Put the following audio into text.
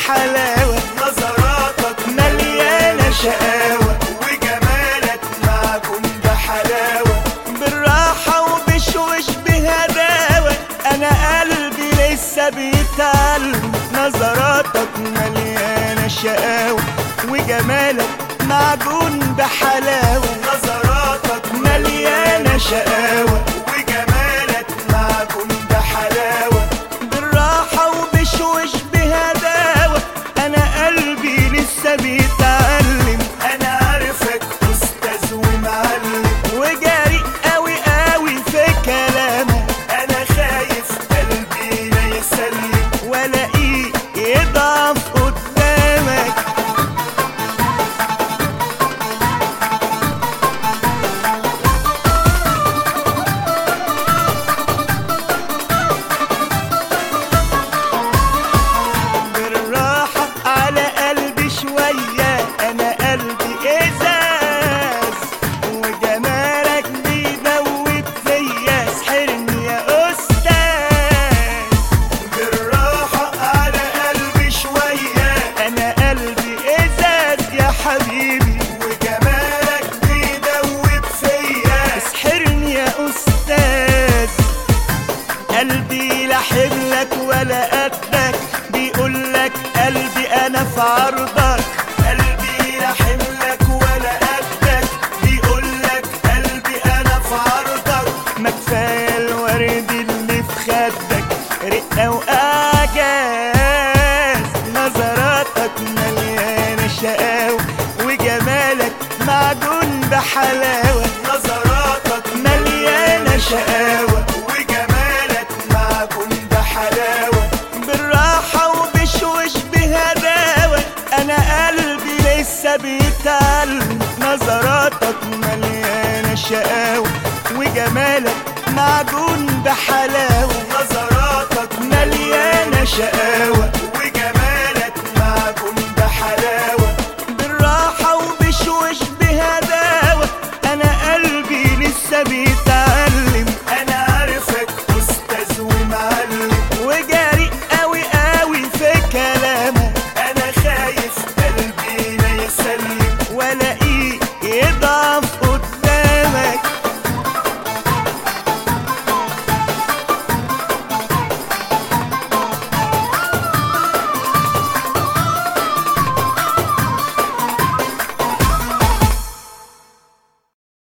بحلاوة نظراتك مليانة شقاوة وجمالك معجون بحلاوة بالراحة وبشوش بهداوة أنا قلبي لسه بيتعلم نظراتك مليانة شقاوة وجمالك معجون بحلاوة نظراتك مليانة شقاوة وجمالك معجون بحلاوة بالراحة وبشوش بهداوة أنا قلبي لسه بيتعلم أنا عارفك أستاذ ومعلم وجاري قوي قوي في كلامك أنا خايف قلبي لا يسلم والاقيه يضعف قدامك بالراحة على قلبي شوية أنا قلبي إزاز وجمالك بيدوب فيا سحرني يا أستاذ بالراحة على قلبي شوية أنا قلبي إزاز يا حبيبي وجمالك بيدوب فيا اسحرني يا أستاذ قلبي لا حملك ولا قدك بيقولك قلبي أنا في عرضك قلبي لا حملك ولا قدك بيقولك قلبي أنا في عرضك ما كفاية الورد اللي في خدك رقة وأعجاز نظراتك مليانة شقاوة وجمالك معجون بحلاوة نظراتك مليانة شقاوة وجمالك معجون بحلاوة بالراحة وبشوش بهداوة أنا قلبي لسه بيتعلم نظراتك مليانة شقاوة وجمالك معجون بحلاوة نظراتك مليانة شقاوة